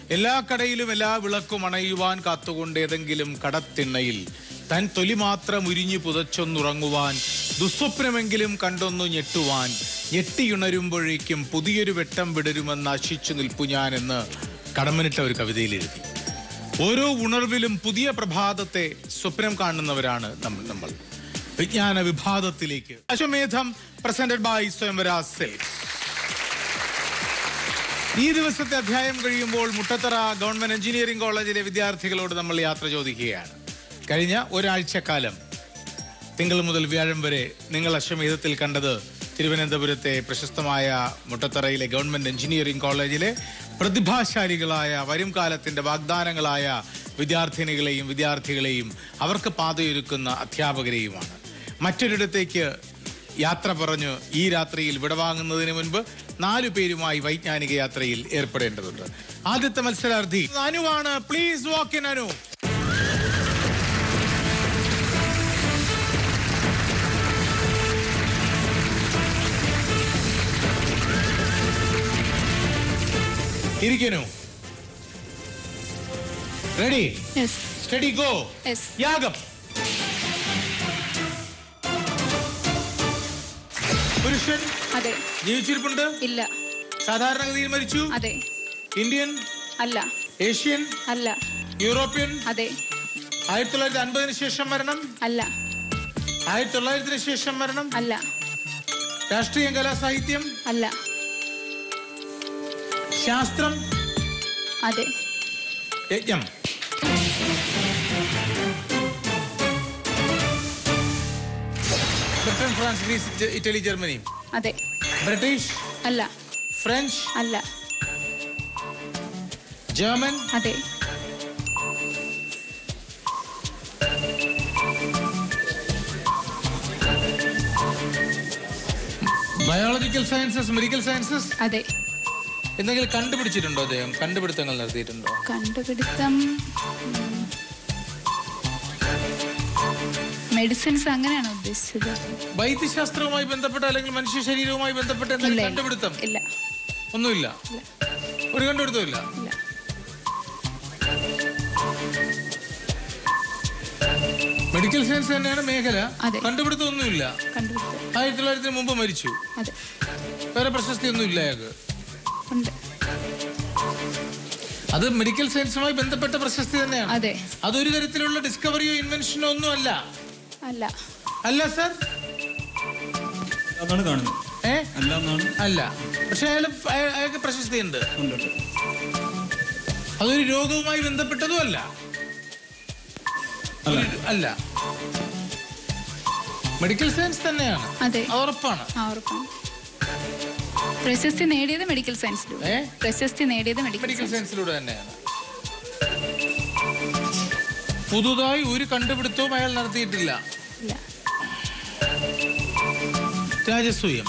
എല്ലാ കടയിലും എല്ലാ വിളക്കും അണയുവാൻ കാത്തുകൊണ്ട് ഏതെങ്കിലും കടത്തിണ്ണയിൽ തൻ തൊലി മാത്രം ഉരിഞ്ഞു പുതച്ചൊന്നുറങ്ങുവാൻ ദുസ്വപ്നമെങ്കിലും കണ്ടൊന്നു ഞെട്ടുവാൻ ഞെട്ടിയുണരുമ്പോഴേക്കും പുതിയൊരു വെട്ടം വിടരുമെന്ന് ആശിച്ചു നിൽപ്പു ഞാൻ എന്ന് കടമനിട്ട ഒരു കവിതയിൽ എഴുതി ഓരോ ഉണർവിലും പുതിയ പ്രഭാതത്തെ സ്വപ്നം കാണുന്നവരാണ് നമ്മൾ നമ്മൾ വിജ്ഞാന വിഭാഗത്തിലേക്ക് അശ്വമേധം പ്രസന്റഡ് ബൈ സ്വയംവര സിൽക്സ് ഈ ദിവസത്തെ അധ്യായം കഴിയുമ്പോൾ മുട്ടത്തറ ഗവൺമെന്റ് എഞ്ചിനീയറിംഗ് കോളേജിലെ വിദ്യാർത്ഥികളോട് നമ്മൾ യാത്ര ചോദിക്കുകയാണ് കഴിഞ്ഞ ഒരാഴ്ചക്കാലം തിങ്കൾ മുതൽ വ്യാഴം വരെ നിങ്ങൾ അശ്വമേധത്തിൽ കണ്ടത് തിരുവനന്തപുരത്തെ പ്രശസ്തമായ മുട്ടത്തറയിലെ ഗവൺമെന്റ് എഞ്ചിനീയറിംഗ് കോളേജിലെ പ്രതിഭാശാലികളായ വരും കാലത്തിന്റെ വാഗ്ദാനങ്ങളായ വിദ്യാർത്ഥിനികളെയും വിദ്യാർത്ഥികളെയും അവർക്ക് പാതയൊരുക്കുന്ന അധ്യാപകരെയുമാണ് മറ്റൊരിടത്തേക്ക് യാത്ര പറഞ്ഞു ഈ രാത്രിയിൽ വിടവാങ്ങുന്നതിന് മുൻപ് നാലു പേരുമായി വൈജ്ഞാനിക യാത്രയിൽ ഏർപ്പെടേണ്ടതുണ്ട് ആദ്യത്തെ മത്സരാർത്ഥി അനുവാണ് പ്ലീസ് വാക്ക് ഇൻ അനു ഇരിക്കനു ready yes steady go yes യാഗം പുരുഷൻ അതെ ജീവിച്ചിരിപ്പുണ്ട് ഇല്ല സാധാരണഗതിയിൽ മരിച്ചു അതെ ഇന്ത്യൻ അല്ല ഏഷ്യൻ അല്ല യൂറോപ്യൻ അതെ ആയിരത്തി തൊള്ളായിരത്തി അൻപതിന് ശേഷം മരണം അല്ല ആയിരത്തി തൊള്ളായിരത്തിന് ശേഷം മരണം അല്ല രാഷ്ട്രീയം കലാസാഹിത്യം അല്ല ശാസ്ത്രം അതെ യജ്ഞം ബ്രിട്ടൻ ഫ്രാൻസ് ഗ്രീസ് ജ- ഇറ്റലി ജർമ്മനി അതെ ബ്രിട്ടീഷ് അല്ല ഫ്രഞ്ച് അല്ല ജർമ്മൻ അതെ ബയോളജിക്കൽ സയൻസസ് മെഡിക്കൽ സയൻസസ് അതെ എന്തെങ്കിലും കണ്ടുപിടിച്ചിട്ടുണ്ടോ അദ്ദേഹം കണ്ടുപിടുത്തങ്ങൾ നടത്തിയിട്ടുണ്ടോ കണ്ടുപിടുത്തം മെഡിസിൻസ് അങ്ങനെയാണോ ഉദ്ദേശിച്ചത് വൈദ്യശാസ്ത്രവുമായി ബന്ധപ്പെട്ട അല്ലെങ്കിൽ മനുഷ്യ ശരീരവുമായി ബന്ധപ്പെട്ട എന്തെങ്കിലും ഇല്ല കണ്ടുപിടുത്തം ഇല്ല ഒന്നുമില്ല ഇല്ല ഒരു കണ്ടുപിടുത്തവും ഇല്ല ഇല്ല മെഡിക്കൽ സയൻസ് തന്നെയാണ് മേഖല അതെ. കണ്ടുപിടുത്തം ഒന്നുമില്ല കണ്ടുപിടുത്തം ആയിരത്തി തൊള്ളായിരത്തിന് മുമ്പ് മരിച്ചു അതെ വേറെ പ്രശസ്തി ഒന്നും ഇല്ല അയാൾക്ക് ഉണ്ട് അത് മെഡിക്കൽ സയൻസുമായി ബന്ധപ്പെട്ട പ്രശസ്തി തന്നെയാണ് അതെ അതൊരു തരത്തിലുള്ള ഡിസ്കവറിയോ ഇൻവെൻഷനോ ഒന്നും അല്ല അല്ല അല്ല സർ അതാണ് കാണുന്നത് ഏ അല്ല എന്നാണ് അല്ല പക്ഷെ അയാൾ അയാൾക്ക് പ്രശസ്തിയുണ്ട് ഉണ്ട് ഉണ്ട്. അതൊരു രോഗവുമായി ബന്ധപ്പെട്ടതും അല്ല അല്ല ഒരു- അല്ല മെഡിക്കൽ സയൻസ് തന്നെയാണ് അതെ അത് ഉറപ്പാണ് ആ ഉറപ്പാണ് പ്രശസ്തി നേടിയത് മെഡിക്കൽ സയൻസിലൂടെ ഏ പ്രശസ്തി നേടിയത് മെഡിക്കൽ മെഡിക്കൽ സയൻസ് സയൻസിലൂടെ തന്നെയാണ് പുതുതായി ഒരു കണ്ടുപിടുത്തവും അയാൾ നടത്തിയിട്ടില്ല ഇല്ല രാജസൂയം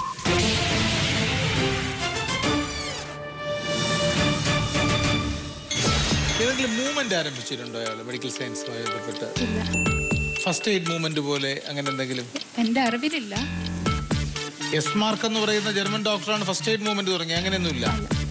ഏതെങ്കിലും മൂവ്മെന്റ് ആരംഭിച്ചിട്ടുണ്ടോ അയാൾ മെഡിക്കൽ സയൻസുമായി ബന്ധപ്പെട്ട് ഇല്ല ഫസ്റ്റ് എയ്ഡ് മൂവ്മെന്റ് പോലെ അങ്ങനെ എന്തെങ്കിലും എൻ്റെ അറിവിലില്ല എസ് മാർക്ക് എന്ന് പറയുന്ന ജർമ്മൻ ഡോക്ടറാണ് ഫസ്റ്റ് എയ്ഡ് മൂവ്മെന്റ് തുടങ്ങി അങ്ങനെയൊന്നുമില്ല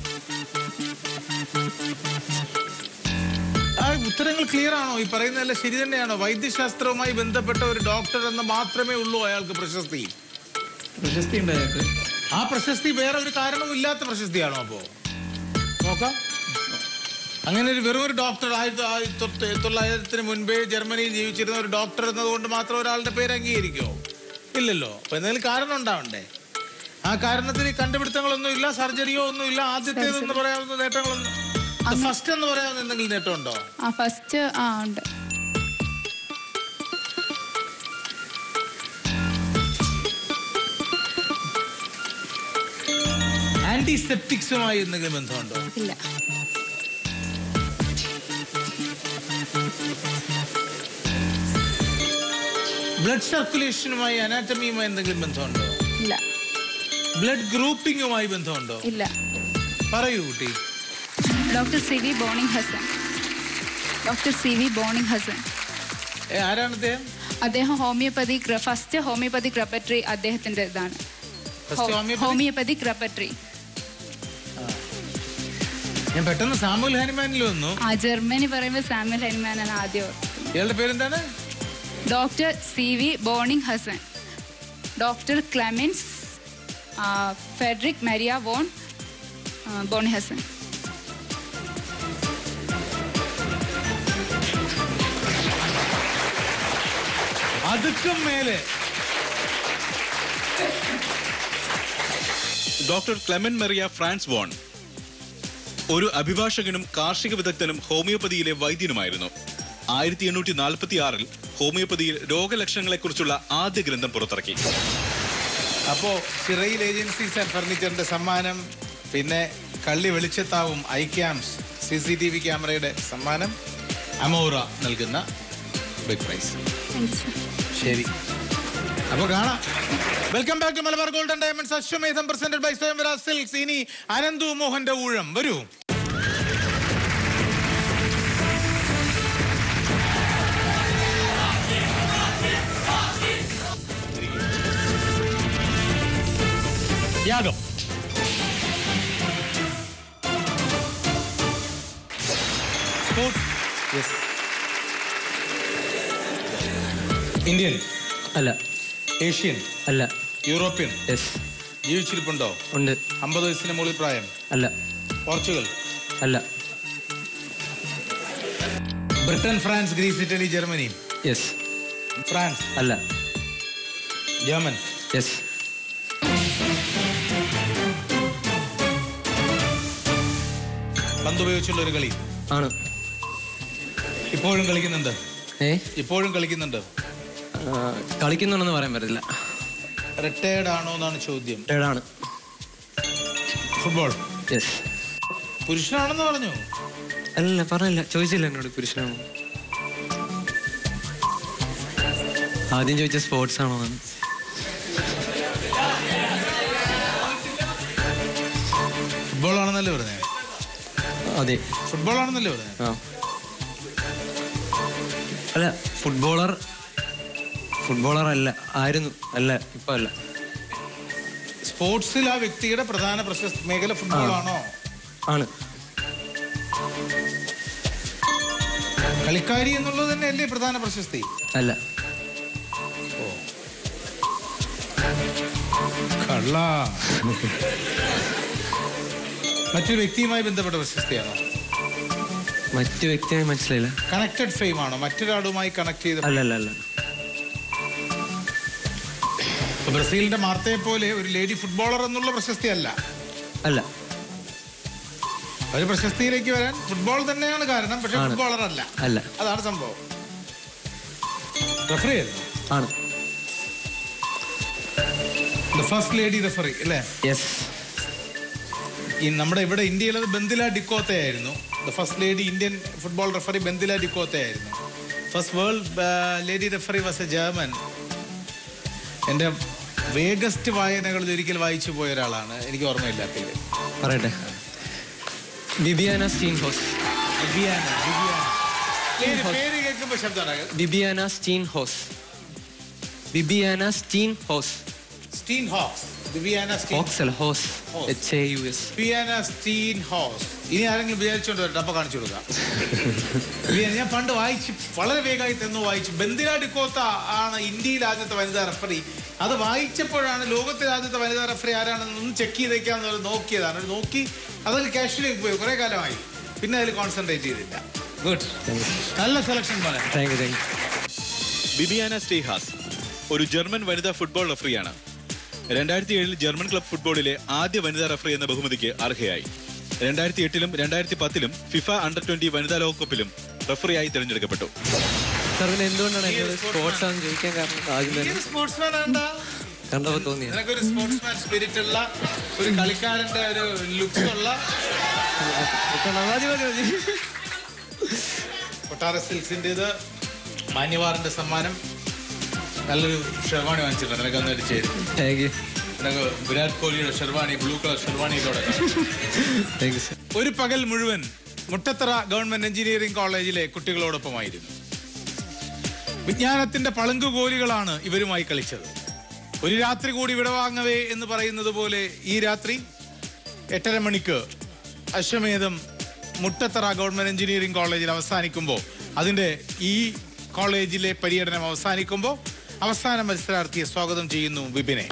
ആ ഉത്തരങ്ങൾ ക്ലിയർ ആണോ ഈ പറയുന്നതെല്ലാം ശരി തന്നെയാണോ വൈദ്യശാസ്ത്രവുമായി ബന്ധപ്പെട്ട ഒരു ഡോക്ടർ എന്ന് മാത്രമേ ഉള്ളൂ അയാൾക്ക് പ്രശസ്തി പ്രശസ്തി ഉണ്ട് അയാൾക്ക് ആ പ്രശസ്തി വേറെ ഒരു കാരണവും ഇല്ലാത്ത പ്രശസ്തിയാണോ അപ്പോ നോക്കാം അങ്ങനെ ഒരു വെറും ഒരു ഡോക്ടർ ആയിരത്തി ആയിരത്തി തൊട്ട് തൊള്ളായിരത്തിന് മുൻപേ ജർമ്മനിയിൽ ജീവിച്ചിരുന്ന ഒരു ഡോക്ടർ എന്നതുകൊണ്ട് മാത്രം ഒരാളുടെ പേര് അംഗീകരിക്കുമോ ഇല്ലല്ലോ അപ്പൊ എന്തെങ്കിലും കാരണം ഉണ്ടാവണ്ടേ ആ കാരണത്തിന് ഈ കണ്ടുപിടുത്തങ്ങളൊന്നും ഇല്ല സർജറിയോ ഒന്നും ഇല്ല ആദ്യത്തേതെന്ന് പറയാവുന്ന നേട്ടങ്ങളൊന്നും ഫസ്റ്റ് എന്ന് പറയാവുന്ന എന്തെങ്കിലും നേട്ടമുണ്ടോ ആ ഫസ്റ്റ് ആ ഉണ്ട് ആന്റിസെപ്റ്റിക്സുമായി എന്തെങ്കിലും ബന്ധമുണ്ടോ ഇല്ല ബ്ലഡ് സർക്കുലേഷനുമായി അനാറ്റമിയുമായി എന്തെങ്കിലും ബന്ധമുണ്ടോ ഇല്ല ബ്ലഡ് ഗ്രൂപ്പിംഗുമായി ബന്ധമുണ്ടോ ഇല്ല പറയൂ കുട്ടി doctor C V Boenninghausen doctor C V Boenninghausen ഏ, ആരാണ് അദ്ദേഹം അദ്ദേഹം ഹോമിയോപ്പതി ഫസ്റ്റ് ഹോമിയോപ്പതിക് റെപ്പറ്ററി അദ്ദേഹത്തിന്റെ ഇതാണ് First homeopathic? ഹോമിയോപ്പതിക് റെപ്പറ്ററി ഞാൻ പെട്ടെന്ന് സാമുൽ ഹനുമാനിൽ വന്നു ആ ജർമ്മനി പറയുമ്പോൾ സാമുൽ ഹനുമാനാണ് ആദ്യം ഇയാളുടെ പേരെന്താണ് doctor C V Boenninghausen doctor Clemens ആ, ഫെഡറിക് മരിയ വോൺ ആ, ബോണി ഹസൻ അതുക്കും മേലെ doctor Clemens Maria Franz von ഒരു അഭിഭാഷകനും കാർഷിക വിദഗ്ധനും ഹോമിയോപ്പതിയിലെ വൈദ്യനുമായിരുന്നു ആയിരത്തി എണ്ണൂറ്റി നാൽപ്പത്തി ആറിൽ ഹോമിയോപ്പതിയിൽ രോഗലക്ഷണങ്ങളെക്കുറിച്ചുള്ള ആദ്യ ഗ്രന്ഥം പുറത്തിറക്കി അപ്പോ ചിറയിൽ ഏജൻസീസ് ആൻഡ് ഫർണിച്ചറിന്റെ സമ്മാനം പിന്നെ കള്ളി വെളിച്ചത്താവും iCams C C T V ക്യാമറയുടെ സമ്മാനം അമോറ നൽകുന്ന ബിഗ് പ്രൈസ് ശരി അപ്പൊ കാണാം welcome back to Malabar golden diamonds Ashwamedham presented by Swayamvara silks ഇനി അനന്തു മോഹന്റെ ഊഴം വരൂ യാഗം സ്പോർട്സ് ഇന്ത്യൻ അല്ല ഏഷ്യൻ അല്ല യൂറോപ്യൻ യെസ് ജീവിച്ചിരിപ്പുണ്ടോ ഉണ്ട് അമ്പത് വയസ്സിന് മുകളിൽ പ്രായം അല്ല പോർച്ചുഗൽ അല്ല Britain France Greece Italy Germany yes France അല്ല ജർമ്മൻ യെസ് പന്ത് ഉപയോഗിച്ചുള്ള ഒരു കളി ആണ് ഇപ്പോഴും കളിക്കുന്നുണ്ട് ഏ ഇപ്പോഴും കളിക്കുന്നുണ്ട് ആ, കളിക്കുന്നുണ്ടെന്ന് പറയാൻ പറ്റില്ല റിട്ടയർഡ് ആണോ എന്നാണ് ചോദ്യം ടേഡാണ് ഫുട്ബോൾ യെസ് പുരുഷനാണെന്ന് പറഞ്ഞു അല്ല പറഞ്ഞില്ല ചോദിച്ചില്ല എന്നോട് പുരുഷനാണോ ആദ്യം ചോദിച്ച സ്പോർട്സ് ആണോ എന്നാണ് ഫുട്ബോൾ ആണെന്നല്ലേ പറഞ്ഞേ അതെ ഫുട്ബോൾ ആണെന്നല്ലേ പറഞ്ഞേ ആ അല്ല ഫുട്ബോളർ ഫുട്ബോളർ അല്ല ആയിരുന്നു അല്ല ഇപ്പൊ അല്ല സ്പോർട്സിൽ ആ വ്യക്തിയുടെ പ്രധാന പ്രശസ്ത മേഖല ഫുട്ബോൾ ആണോ ആണ് കളിക്കാരി എന്നുള്ളത് തന്നെ അല്ലേ പ്രധാന പ്രശസ്തി അല്ല കള്ള മറ്റൊരു വ്യക്തിയുമായി ബന്ധപ്പെട്ട പ്രശസ്തിയാണോ മറ്റു വ്യക്തിയെ മനസ്സിലായില്ല കണക്റ്റഡ് ഫെയിം ആണോ മറ്റൊരാളുമായി കണക്ട് ചെയ്ത അല്ല അല്ല അല്ല ഇപ്പൊ ബ്രസീലിന്റെ മാർത്തയെ പോലെ ഒരു ലേഡി ഫുട്ബോളർ എന്നുള്ള പ്രശസ്തി അല്ല അല്ല ഒരു പ്രശസ്തിയിലേക്ക് വരാൻ ഫുട്ബോൾ തന്നെയാണ് കാരണം പക്ഷെ ആണ്. ഫുട്ബോളർ അല്ല അല്ല അതാണ് സംഭവം റെഫറി ആണ് ഫസ്റ്റ് ലേഡി റെഫറി അല്ലേ യെസ് ഈ നമ്മുടെ ഇവിടെ ഇന്ത്യയിൽ അത് ബന്ദില ഡിക്കോത്തെ ആയിരുന്നു the first lady Indian football referee Bandila Dikothe ആയിരുന്നു first world lady referee was a German എൻ്റെ വേഗസ്റ്റ് വായനകളിൽ ഒരിക്കൽ വായിച്ചു പോയ ഒരാളാണ് എനിക്ക് ഓർമ്മയില്ലാത്തത് പറയട്ടെ Bibiana Steinhaus Viviana, Viviana. പേര് പേര് കേൾക്കുമ്പോൾ ശബ്ദമാണ് Bibiana Steinhaus Bibiana Steinhaus Steinhaus Viviana Steinhaus അല്ല haus haus. H A U S Viviana Steinhaus ഇനി ആരെങ്കിലും വിചാരിച്ചോണ്ട് വരട്ടെ അപ്പൊ കാണിച്ചു കൊടുക്കാം വിവിയാന, ഞാൻ പണ്ട് വായിച്ച് വളരെ വേഗമായി തന്നു വായിച്ചു ബന്ദില ഡിക്കോത്ത ആണ് ഇന്ത്യയിൽ ആദ്യത്തെ വനിതാ റെഫറി അത് വായിച്ചപ്പോഴാണ് ലോകത്തിലെ ആദ്യത്തെ വനിതാ റെഫറി ആരാണെന്ന് ചെക്ക് ചെയ്തേക്കാന്ന് പറഞ്ഞ് നോക്കിയതാണ് അത് നോക്കി അതിൽ കാഷ്വലേക്ക് പോയി കുറെ കാലമായി പിന്നെ അതിൽ കോൺസെൻട്രേറ്റ് ചെയ്തില്ല ഗുഡ് നല്ല സെലക്ഷൻ പോലെ thank you thank you Bibiana Steinhaus ഒരു ജർമ്മൻ വനിതാ ഫുട്ബോൾ റഫറിയാണ് രണ്ടായിരത്തി ഏഴിൽ ജർമ്മൻ ക്ലബ് ഫുട്ബോളിലെ ആദ്യ വനിതാ റഫറി എന്ന ബഹുമതിക്ക് അർഹയായി രണ്ടായിരത്തി എട്ടിലും രണ്ടായിരത്തി പത്തിലും ഫിഫ അണ്ടർ ട്വന്റി വനിതാ ലോകകപ്പിലും റഫറിയായി തിരഞ്ഞെടുക്കപ്പെട്ടു സാർ പിന്നെ എന്തുകൊണ്ടാണ് എന്നോട് സ്പോർട്സ് ആണെന്ന് ചോദിക്കാൻ കാരണം ആദ്യം തന്നെ സ്പോർട്സ്മാൻ ആണ്ടാ കണ്ടപ്പോൾ തോന്നിയത് നിനക്കൊരു സ്പോർട്സ്മാൻ സ്പിരിറ്റ് ഉള്ള ഒരു കളിക്കാരന്റെ ഒരു ലുക്സ് ഉള്ള മതി മതി മതി കൊട്ടാര സിൽക്സിൻ്റെത് മാന്യവാറിന്റെ സമ്മാനം നല്ലൊരു ഷെർവാണി വാങ്ങിച്ചിട്ടുണ്ട് നിനക്ക് അന്ന് അടിച്ചു തരും താങ്ക് യു നിനക്ക് വിരാട് കോഹ്ലിയുടെ ഷെർവാണി ബ്ലൂ കളർ ഷെർവാണിയിലൂടെ താങ്ക് യു സാർ ഒരു പകൽ മുഴുവൻ മുട്ടത്തറ ഗവൺമെന്റ് എഞ്ചിനീയറിംഗ് കോളേജിലെ കുട്ടികളോടൊപ്പമായിരുന്നു വിജ്ഞാനത്തിന്റെ പളുങ്കുകോലുകളാണ് ഇവരുമായി കളിച്ചത് ഒരു രാത്രി കൂടി വിടവാങ്ങവേ എന്ന് പറയുന്നത് പോലെ ഈ രാത്രി എട്ടര മണിക്ക് അശ്വമേധം മുട്ടത്തറ ഗവൺമെന്റ് എഞ്ചിനീയറിംഗ് കോളേജിൽ അവസാനിക്കുമ്പോൾ അതിന്റെ ഈ കോളേജിലെ പര്യടനം അവസാനിക്കുമ്പോൾ അവസാന മത്സരാർത്ഥിയെ സ്വാഗതം ചെയ്യുന്നു വിപിനെ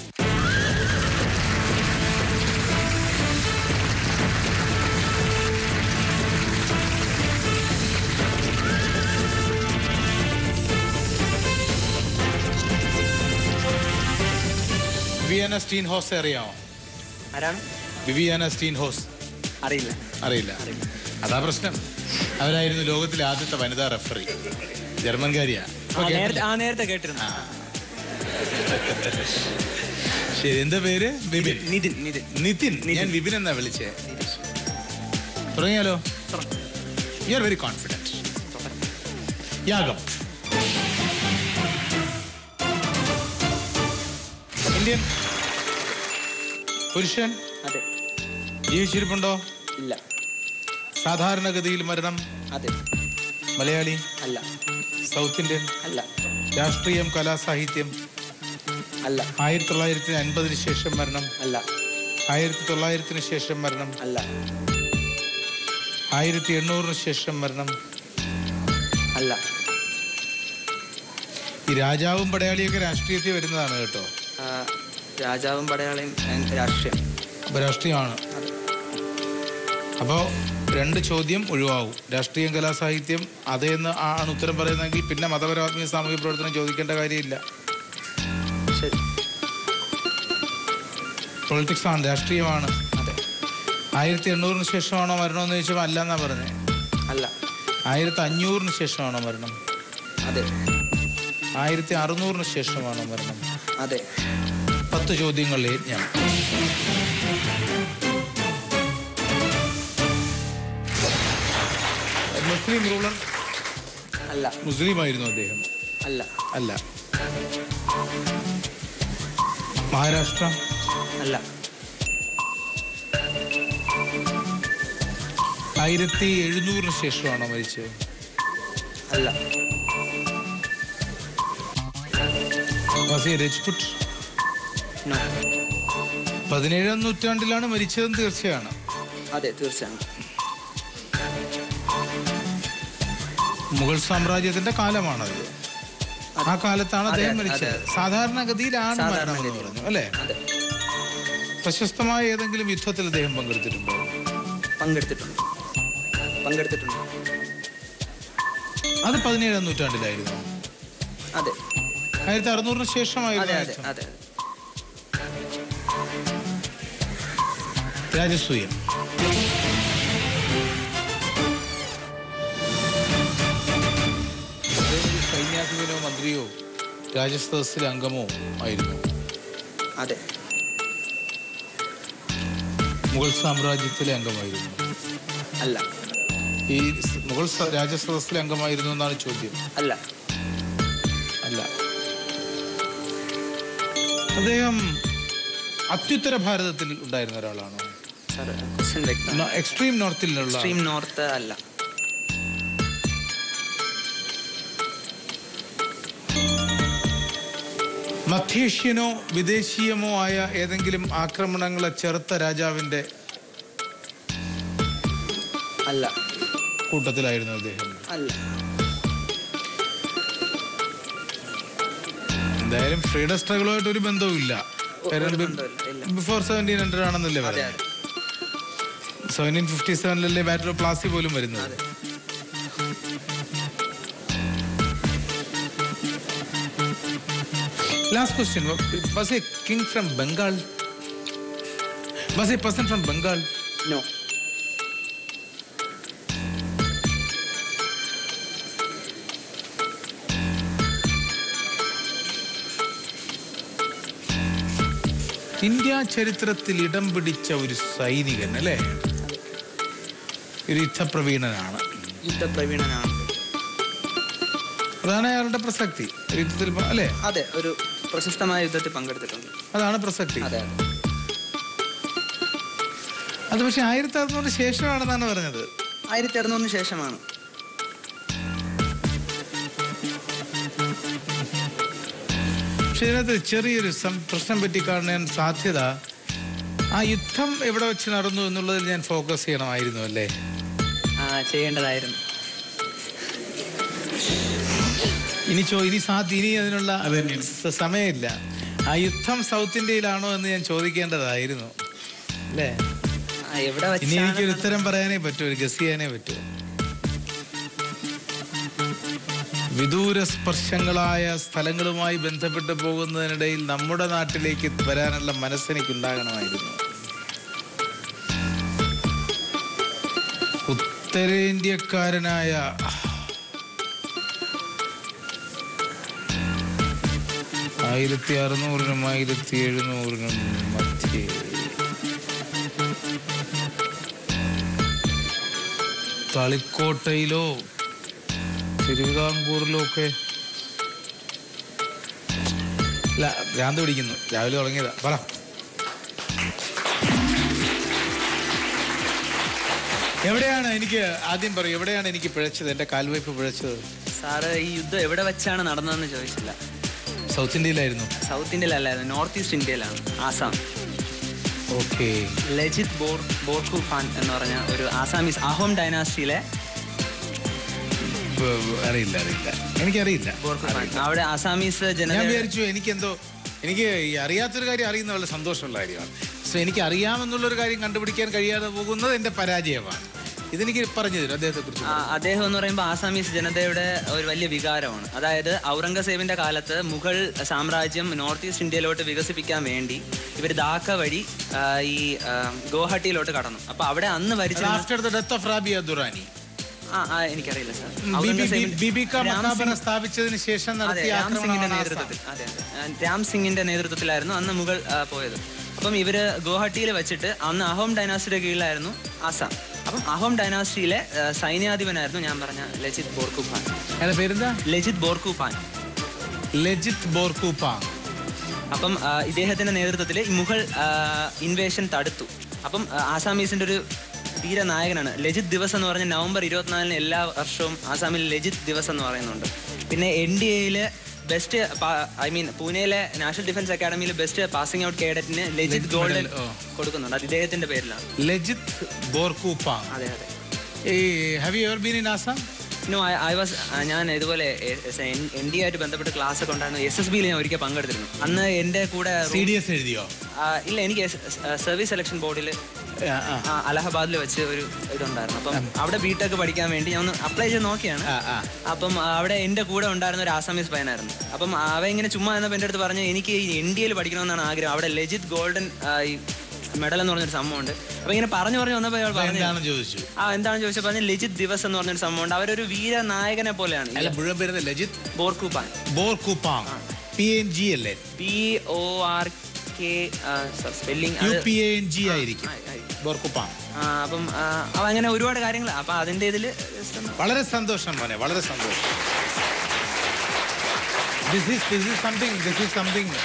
വിവിയാന സ്റ്റീൻ ഹോസ് അറിയാമോ ആരാണ് വിവിയാന സ്റ്റീൻ ഹോസ് അറിയില്ല അറിയില്ല അതാ പ്രശ്നം അവരായിരുന്നു ലോകത്തിലെ ആദ്യത്തെ വനിതാ റെഫറി ജർമ്മൻകാരിയാ ആ, അപ്പൊ നേരത്തെ കേട്ടില്ലേ? ആ നേരത്തെ കേട്ടിരുന്നു ശരി എന്താ പേര് വിപിൻ നിതിൻ നിതിൻ നിതിൻ ഞാൻ വിപിൻ എന്നാ വിളിച്ചേ തുടങ്ങിയാലോ യു ആർ വെരി കോൺഫിഡൻറ്റ് യാഗം ഇന്ത്യൻ പുരുഷൻ അതെ ജീവിച്ചിരിപ്പുണ്ടോ ഇല്ല സാധാരണഗതിയിൽ മരണം അതെ മലയാളി അല്ല സൗത്ത് ഇന്ത്യൻ അല്ല രാഷ്ട്രീയം കലാസാഹിത്യം അല്ല ആയിരത്തി തൊള്ളായിരത്തി അൻപതിന് ശേഷം മരണം അല്ല ആയിരത്തി തൊള്ളായിരത്തിന് ശേഷം മരണം അല്ല ആയിരത്തി എണ്ണൂറിന് ശേഷം മരണം അല്ല ഈ രാജാവും പടയാളിയൊക്കെ രാഷ്ട്രീയത്തിൽ വരുന്നതാണ് കേട്ടോ ആ, രാജാവും പടയാളിയും ഏ, രാഷ്ട്രീയം അപ്പൊ രാഷ്ട്രീയമാണ് അപ്പോ രണ്ട് ചോദ്യം ഒഴിവാകും രാഷ്ട്രീയം കലാസാഹിത്യം അതേന്ന് ആണ് ഉത്തരം പറയുന്നതെങ്കിൽ പിന്നെ മതപരമാത്മീയ സാമൂഹിക പ്രവർത്തനം ചോദിക്കേണ്ട കാര്യമില്ല ശരി പൊളിറ്റിക്സ് ആണ് രാഷ്ട്രീയമാണ് അതെ ആയിരത്തി എണ്ണൂറിന് ശേഷമാണോ മരണമെന്ന് ചോദിച്ചപ്പോൾ അല്ല എന്നാ പറഞ്ഞത് അല്ല ആയിരത്തി അഞ്ഞൂറിന് ശേഷമാണോ മരണം അതെ ആയിരത്തി അറുന്നൂറിന് ശേഷമാണോ മരണം അതെ പത്ത് ചോദ്യങ്ങളിൽ ഞാൻ മുസ്ലിം റൂളർ അല്ല മുസ്ലിം ആയിരുന്നു അദ്ദേഹം അല്ല അല്ല മഹാരാഷ്ട്ര അല്ല ആയിരത്തി എഴുന്നൂറിന് ശേഷമാണോ മരിച്ചത് അല്ല വാസ് he രജ്പുട്ട് നോ പതിനേഴാം നൂറ്റാണ്ടിലാണ് മരിച്ചതെന്ന് തീർച്ചയാണ് അതെ തീർച്ചയായും മുഗൾ സാമ്രാജ്യത്തിന്റെ കാലമാണത് ആ കാലത്താണ് അതെ, അദ്ദേഹം അതെ, മരിച്ചത് അതെ. സാധാരണഗതിയിലാണ് മരണം എന്ന് സാധാരണഗതിയിൽ. പറഞ്ഞു അല്ലേ അതെ പ്രശസ്തമായ ഏതെങ്കിലും യുദ്ധത്തിൽ അദ്ദേഹം പങ്കെടുത്തിട്ടുണ്ടോ പങ്കെടുത്തിട്ടുണ്ട് പങ്കെടുത്തിട്ടുണ്ട് അത് പതിനേഴാം നൂറ്റാണ്ടിലായിരുന്നു അതെ ആയിരത്തി അറുന്നൂറിന് അതെ ശേഷമായിരുന്നു അതെ യുദ്ധം. അതെ രാജസൂയം അദ്ദേഹം ഒരു സൈന്യാധിപനോ മന്ത്രിയോ രാജസദസ്സിലെ അംഗമോ ആയിരുന്നു അതെ മുഗൾ സാമ്രാജ്യത്തിലെ അംഗമായിരുന്നു അല്ല ഈ സ് മുഗൾ സ- രാജസദസ്സിലെ അംഗമായിരുന്നു എന്നാണ് ചോദ്യം അല്ല അല്ല അദ്ദേഹം അത്യുത്തര ഭാരതത്തിൽ ഉണ്ടായിരുന്ന ഒരാളാണോ സാർ ക്വസ്റ്റ്യൻ വ്യക്തം നോ- എക്സ്ട്രീം നോർത്തിലുള്ള എക്സ്ട്രീം നോർത്ത് അല്ല മധ്യേഷ്യനോ വിദേശീയമോ ആയ ഏതെങ്കിലും ആക്രമണങ്ങളെ ചെറുത്ത രാജാവിന്റെ അല്ല കൂട്ടത്തിലായിരുന്നു അദ്ദേഹം അല്ല എന്തായാലും ഫ്രീഡം സ്ട്രഗിളുമായിട്ട് ഒരു ബന്ധവും ഇല്ല ഒരു ബന്ധവുമില്ല, ഇല്ല. ബിഫോർ സെവൻറ്റീൻ ഹൺഡ്രഡ് ആണെന്നല്ലേ അതെ പറയാം അതെ സെവൻറ്റീൻ ഫിഫ്റ്റി സെവനിലല്ലേ ബാറ്റർ ഓഫ് പ്ലാസി പോലും വരുന്നത് അതെ last question was a king from Bengal was a person from Bengal no India ചരിത്രത്തിൽ ഇടം പിടിച്ച ഒരു സൈനികൻ അല്ലേ ഒരു യുദ്ധപ്രവീണനാണ് യുദ്ധപ്രവീണനാണ് അതാണ് അയാളുടെ പ്രസക്തി ഒരു യുദ്ധത്തിൽ പ- അല്ലേ അതെ ഒരു പ്രശസ്തമായ യുദ്ധത്തിൽ പങ്കെടുത്തിട്ടുണ്ട് അതാണ് പ്രസക്തി അതെ അതെ അത് പക്ഷെ ആയിരത്തി അറുന്നൂറിന് ശേഷമാണെന്നാണ് പറഞ്ഞത് ആയിരത്തി അറുന്നൂറിന് ശേഷമാണ് പക്ഷെ ഇതിനകത്ത് ചെറിയൊരു സം- പ്രശ്നം പറ്റി കാണാൻ സാധ്യത ആ യുദ്ധം എവിടെ വെച്ച് നടന്നു എന്നുള്ളതിൽ ഞാൻ ഫോക്കസ് ചെയ്യണമായിരുന്നു അല്ലേ ചെയ്യേണ്ടതായിരുന്നു ഇനി ചോ ഇനി സാധ്യ ഇനി അതിനുള്ള സ- സമയമില്ല ആ യുദ്ധം സൗത്ത് ഇന്ത്യയിലാണോ എന്ന് ഞാൻ ചോദിക്കേണ്ടതായിരുന്നു അല്ലേ ആ, എവിടെ ഇനി എനിക്കൊരു വെച്ചാണ് ഉത്തരം പറയാനേ പറ്റൂ ഒരു ഗസ് ചെയ്യാനേ പറ്റൂ വിദൂര സ്പർശങ്ങളായ സ്ഥലങ്ങളുമായി ബന്ധപ്പെട്ട് പോകുന്നതിനിടയിൽ നമ്മുടെ നാട്ടിലേക്ക് വരാനുള്ള മനസ്സെനിക്കുണ്ടാകണമായിരുന്നു ഉത്തരേന്ത്യക്കാരനായ ആയിരത്തി അറുന്നൂറിനും ആയിരത്തി എഴുന്നൂറിനും മധ്യേ തളിക്കോട്ടയിലോ തിരുവിതാംകൂറിലോ ഒക്കെ അല്ല ഭ്രാന്ത് പിടിക്കുന്നു രാവിലെ തുടങ്ങിയതാ പറ എവിടെയാണ് എനിക്ക് ആദ്യം പറയൂ എവിടെയാണ് എനിക്ക് പിഴച്ചത് എന്റെ കാൽവയ്പ് പിഴച്ചത് സാറ് ഈ യുദ്ധം എവിടെ വെച്ചാണ് നടന്നതെന്ന് ചോദിച്ചില്ല സൗത്ത് ഇന്ത്യയിലായിരുന്നു സൗത്ത് ഇന്ത്യയിലല്ലായിരുന്നു നോർത്ത് ഈസ്റ്റ് ഇന്ത്യയിലാണ് ആസാം ഓക്കെ ലജിത് ബോർ ബോർഖു ഖാൻ എന്ന് പറഞ്ഞ ഒരു ആസാമീസ് അഹോം ഡൈനാസ്റ്റിയിലെ അറിയില്ല അറിയില്ല എനിക്കറിയില്ല ബോർഖു ഖാൻ അവിടെ ആസാമീസ് ഞാൻ ജനത വിചാരിച്ചു എനിക്കെന്തോ എനിക്ക് ഈ അറിയാത്തൊരു കാര്യം അറിയുന്ന വളരെ സന്തോഷമുള്ള കാര്യമാണ് സോ എനിക്ക് അറിയാമെന്നുള്ളൊരു കാര്യം കണ്ടുപിടിക്കാൻ കഴിയാതെ പോകുന്നത് എൻ്റെ പരാജയമാണ് ഇതെനിക്ക് പറഞ്ഞു തരും അദ്ദേഹത്തെ കുറിച്ച് ആ, അദ്ദേഹം എന്ന് പറയുമ്പോൾ ആസാമീസ് ജനതയുടെ ഒരു വലിയ വികാരമാണ് അതായത് ഔറംഗസേബിന്റെ കാലത്ത് മുഗൾ സാമ്രാജ്യം നോർത്ത് ഈസ്റ്റ് ഇന്ത്യയിലോട്ട് വികസിപ്പിക്കാൻ വേണ്ടി ഇവർ ധാക്ക വഴി ആ, ഈ ആ, ഗോഹട്ടിയിലോട്ട് കടന്നു അപ്പൊ അവിടെ അന്ന് ഭരിച്ച after the death of Rabia Durrani ആ ആ, എനിക്കറിയില്ല സാർ ബിബിക മക്കാബറ സ്ഥാപിച്ചതിന് ശേഷം അതെ നടത്തിയ രാം സിംഗിന്റെ ആക്രമണമാണ് നേതൃത്വത്തിൽ അതെ അതെ ആ, രാം സിംഗിന്റെ നേതൃത്വത്തിലായിരുന്നു അന്ന് മുഗൾ ആ, പോയത് അപ്പം ഇവര് ഗോഹട്ടിയിൽ വെച്ചിട്ട് അന്ന് അഹോം ഡൈനാസ്റ്റിയുടെ കീഴിലായിരുന്നു ആസാം അപ്പം അഹോം ഡൈനാസ്റ്റിയിലെ ആ, സൈന്യാധിപനായിരുന്നു ഞാൻ പറഞ്ഞ ലജിത് ബോർക്കു ഖാൻ അയാളുടെ പേരെന്താ ലജിത് ബോർക്കു ഖാൻ ലജിത് ബോർക്കൂപ്പാങ് അപ്പം ആ, ഇദ്ദേഹത്തിന്റെ നേതൃത്വത്തിൽ ഈ മുഗൾ ഇൻവേഷൻ തടുത്തു അപ്പം ആ, ആസാമീസിന്റെ ഒരു ധീര നായകനാണ് ലജിത് ദിവസ് എന്ന് പറഞ്ഞ നവംബർ ഇരുപത്തിനാലിന് എല്ലാ വർഷവും ആസാമിൽ ലജിത് ദിവസ് എന്ന് പറയുന്നുണ്ട് പിന്നെ എൻ ഡി എയില് ബെസ്റ്റ് ഐ മീൻ പൂനെയിലെ നാഷണൽ ഡിഫൻസ് അക്കാഡമിയിൽ ബെസ്റ്റ് പാസിംഗ് ഔട്ട് കേഡറ്റിന് ലജിത് ഗോൾഡൻ ഓ. കൊടുക്കുന്നുണ്ട് അത് ഇദ്ദേഹത്തിന്റെ പേരിലാണ് ലജിത് ബോർക്കൂപ്പാങ് അതെ അതെ ഈ have you ever been in Assam no I was ഞാൻ ഇതുപോലെ എൻ ഡി ആയിട്ട് ബന്ധപ്പെട്ട് ക്ലാസ് ഒക്കെ ഉണ്ടായിരുന്നു എസ് എസ് ബിയിൽ ഞാൻ ഒരിക്കൽ പങ്കെടുത്തിരുന്നു അന്ന് എൻ്റെ കൂടെ സി ഡി എസ് എഴുതിയോ ആ, ഇല്ല എനിക്ക് സർവീസ് സെലക്ഷൻ ബോർഡിൽ ആ, ആ. ആ, അലഹബാദിൽ വെച്ച് ഒരു ഇതുണ്ടായിരുന്നു അപ്പം അവിടെ ബിടെക് പഠിക്കാൻ വേണ്ടി ഞാൻ ഒന്ന് അപ്ലൈ ചെയ്ത് നോക്കിയാണ് ആ, ആ. അപ്പം ആ, അവിടെ എൻ്റെ കൂടെ ഉണ്ടായിരുന്ന ഒരു ആസാമീസ് പയ്യനായിരുന്നു അപ്പം അവ ഇങ്ങനെ ചുമ്മാ എന്നപ്പോൾ എൻ്റെ അടുത്ത് പറഞ്ഞു എനിക്ക് ഈ എൻ ഡി എയിൽ പഠിക്കണമെന്നാണ് ആഗ്രഹം അവിടെ ലജിത് ഗോൾഡൻ ഈ മെഡൽ എന്ന് പറഞ്ഞൊരു സംഭവമുണ്ട് അപ്പം ഇങ്ങനെ പറഞ്ഞു പറഞ്ഞു വന്നപ്പോൾ അയാൾ അപ്പൊ പറഞ്ഞു എന്താണെന്ന് ചോദിച്ചു ആ എന്താണെന്ന് ചോദിച്ചപ്പോൾ പറഞ്ഞു ലജിത് ദിവസ് എന്ന് പറഞ്ഞൊരു സംഭവമുണ്ട് അവരൊരു വീര നായകനെ പോലെയാണ് അല്ല മുഴുവൻ പേരുന്ന Lachit Borphukan Borphukan P N G അല്ലേ B O R K spelling U അത് പി എ എൻ ജി ആയിരിക്കും ആ, ആയിരിക്കും. ബോർക്കൂപ്പാങ് ആ, അപ്പം ആ, അവ അങ്ങനെ ഒരുപാട് കാര്യങ്ങൾ അപ്പൊ അതിന്റെ ഇതില് just ഒന്ന് വളരെ സന്തോഷം മോനെ വളരെ സന്തോഷം this is this is something this is something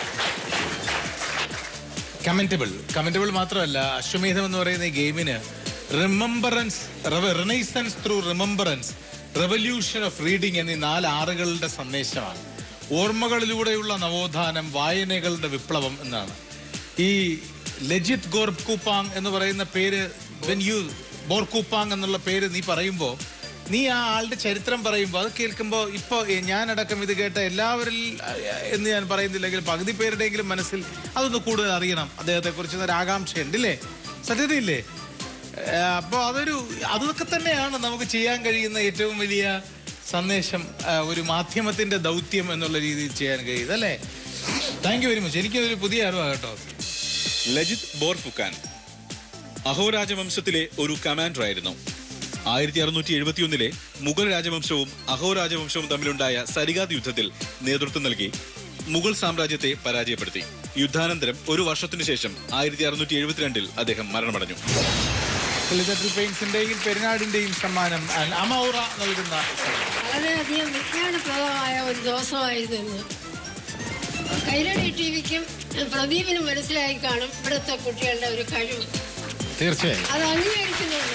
commentable commentable മാത്രമല്ല അശ്വമേധം എന്ന് പറയുന്ന ഈ ഗെയിമിന് remembrance renaissance through remembrance revolution of reading എന്നീ നാല് ആറുകളുടെ സന്ദേശമാണ് ഓർമ്മകളിലൂടെയുള്ള നവോത്ഥാനം വായനകളുടെ വിപ്ലവം എന്നാണ് ഈ ലജിത് ഗോർകൂപ്പാങ് എന്ന് പറയുന്ന പേര് വെൻ യു ബോർകൂപ്പാങ് എന്നുള്ള പേര് നീ പറയുമ്പോൾ നീ ആ ആളുടെ ചരിത്രം പറയുമ്പോൾ അത് കേൾക്കുമ്പോൾ ഇപ്പോൾ ഞാനടക്കം ഇത് കേട്ട എല്ലാവരിൽ അഹ്, എന്ന് ഞാൻ പറയുന്നില്ലെങ്കിൽ പകുതി പേരുടെയെങ്കിലും മനസ്സിൽ അതൊന്ന് കൂടുതൽ അറിയണം അദ്ദേഹത്തെക്കുറിച്ച് ഒരു ആകാംക്ഷയുണ്ട് ഇല്ലേ സത്യതയില്ലേ അപ്പോൾ അതൊരു അതൊക്കെ തന്നെയാണ് നമുക്ക് ചെയ്യാൻ കഴിയുന്ന ഏറ്റവും വലിയ സന്ദേശം ആ, ഒരു മാധ്യമത്തിന്റെ ദൗത്യം എന്നുള്ള രീതിയിൽ ചെയ്യാൻ കഴിയുന്നത് അല്ലേ താങ്ക് യു വെരി മച്ച് എനിക്കതൊരു പുതിയ അറിവാണ് കേട്ടോ ലജിത് ബോർഫുക്കാൻ അഹോ രാജവംശത്തിലെ ഒരു കമാൻഡർ ആയിരുന്നു ആയിരത്തി അറുന്നൂറ്റി എഴുപത്തിയൊന്നിലെ മുഗൾ രാജവംശവും അഹോ രാജവംശവും തമ്മിലുണ്ടായ സരിഗാദ് യുദ്ധത്തിൽ നേതൃത്വം നൽകി മുഗൾ സാമ്രാജ്യത്തെ പരാജയപ്പെടുത്തി യുദ്ധാനന്തരം ഒരു വർഷത്തിനു ശേഷം ആയിരത്തി അറുന്നൂറ്റി എഴുപത്തിരണ്ടിൽ അദ്ദേഹം മരണമടഞ്ഞു ലിറ്റൽ പെയിൻസിന്റെയും പെരുന്നാടിന്റെയും സമ്മാനം and അമൗറ നൽകുന്ന വളരെയധികം വിജ്ഞാനപ്രദമായ ഒരു ദിവസമായിരുന്നു ഇന്ന് കൈരളി ടി വിക്കും പ്രദീപിനും മനസ്സിലായി കാണും ഇവിടുത്തെ കുട്ടികളുടെ ഒരു കഴിവ് തീർച്ചയായും അത് അംഗീകരിക്കുന്നുണ്ട്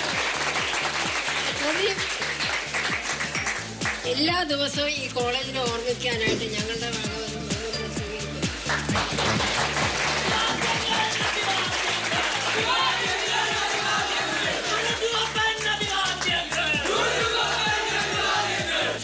പ്രദീപ് എല്ലാ ദിവസവും ഈ കോളേജിനെ ഓർമ്മിക്കാനായിട്ട് ഞങ്ങളുടെ വക ഒരു മുൻകരുതൽ സ്വീകരിക്കും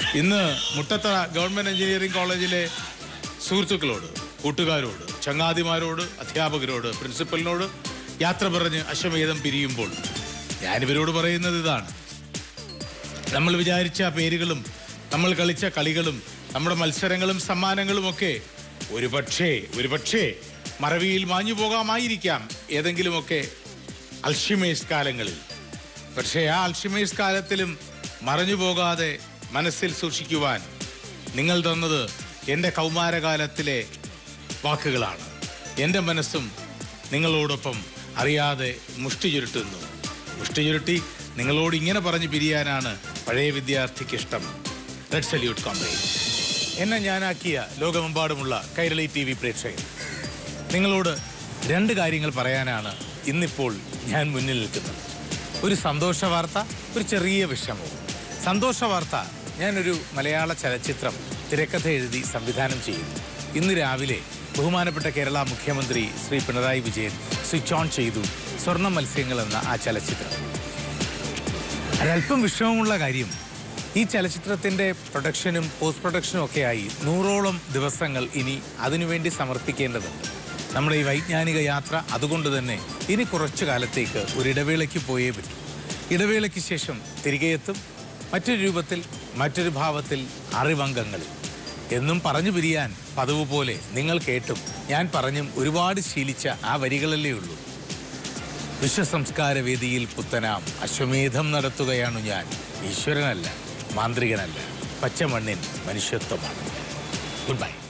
ഇന്ന് മുട്ടത്തറ ഗവൺമെന്റ് എഞ്ചിനീയറിംഗ് കോളേജിലെ സുഹൃത്തുക്കളോട് കൂട്ടുകാരോട് ചങ്ങാതിമാരോട് അധ്യാപകരോട് പ്രിൻസിപ്പലിനോട് യാത്ര പറഞ്ഞ് അശ്വമേധം പിരിയുമ്പോൾ ഞാനിവരോട് പറയുന്നത് ഇതാണ് നമ്മൾ വിചാരിച്ച പേരുകളും നമ്മൾ കളിച്ച കളികളും നമ്മുടെ മത്സരങ്ങളും സമ്മാനങ്ങളും ഒക്കെ ഒരുപക്ഷേ ഒരുപക്ഷേ മറവിയിൽ മാഞ്ഞു പോകാമായിരിക്കാം ഏതെങ്കിലുമൊക്കെ അൽഷിമേഴ്സ് കാലങ്ങളിൽ പക്ഷേ ആ അൽഷിമേഴ്സ് കാലത്തിലും മറഞ്ഞു പോകാതെ മനസ്സിൽ സൂക്ഷിക്കുവാൻ നിങ്ങൾ തന്നത് എൻ്റെ കൗമാരകാലത്തിലെ വാക്കുകളാണ് എൻ്റെ മനസ്സും നിങ്ങളോടൊപ്പം അറിയാതെ മുഷ്ടി ചുരുട്ടുന്നു മുഷ്ടി ചുരുട്ടി നിങ്ങളോട് ഇങ്ങനെ പറഞ്ഞു പിരിയാനാണ് പഴയ വിദ്യാർത്ഥിക്ക് ഇഷ്ടം റെഡ് സല്യൂട്ട് കോംറേഡ് എന്നെ ഞാനാക്കിയ ലോകമെമ്പാടുമുള്ള കൈരളി ടി വി പ്രേക്ഷകർ നിങ്ങളോട് രണ്ട് കാര്യങ്ങൾ പറയാനാണ് ഇന്നിപ്പോൾ ഞാൻ മുന്നിൽ നിൽക്കുന്നത് ഒരു സന്തോഷ വാർത്ത ഒരു ചെറിയ വിഷമവും സന്തോഷ വാർത്ത ഞാനൊരു മലയാള ചലച്ചിത്രം തിരക്കഥ എഴുതി സംവിധാനം ചെയ്യുന്നു ഇന്ന് രാവിലെ ബഹുമാനപ്പെട്ട കേരള മുഖ്യമന്ത്രി ശ്രീ പിണറായി വിജയൻ സ്വിച്ച് ഓൺ ചെയ്തു സ്വർണ്ണ മത്സ്യങ്ങൾ എന്ന ആ ചലച്ചിത്രം ഒരല്പം വിഷമമുള്ള കാര്യം ഈ ചലച്ചിത്രത്തിന്റെ പ്രൊഡക്ഷനും പോസ്റ്റ് പ്രൊഡക്ഷനും ഒക്കെ ആയി നൂറോളം ദിവസങ്ങൾ ഇനി അതിനുവേണ്ടി സമർപ്പിക്കേണ്ടതുണ്ട് നമ്മുടെ ഈ വൈജ്ഞാനിക യാത്ര അതുകൊണ്ട് തന്നെ ഇനി കുറച്ചു കാലത്തേക്ക് ഒരു ഇടവേളയ്ക്ക് പോയേ പറ്റൂ ഇടവേളയ്ക്ക് ശേഷം തിരികെ എത്തും മറ്റൊരു രൂപത്തിൽ മറ്റൊരു ഭാവത്തിൽ അറിവംഗങ്ങളിൽ എന്നും പറഞ്ഞു പിരിയാൻ പതിവ് പോലെ നിങ്ങൾ കേട്ടും ഞാൻ പറഞ്ഞും ഒരുപാട് ശീലിച്ച ആ വരികളല്ലേ ഉള്ളൂ വിശ്വസംസ്കാര വേദിയിൽ പുത്തനാം അശ്വമേധം നടത്തുകയാണു ഞാൻ ഈശ്വരനല്ല മാന്ത്രികനല്ല പച്ചമണ്ണിൻ മനുഷ്യത്വമാണ് ഗുഡ് ബൈ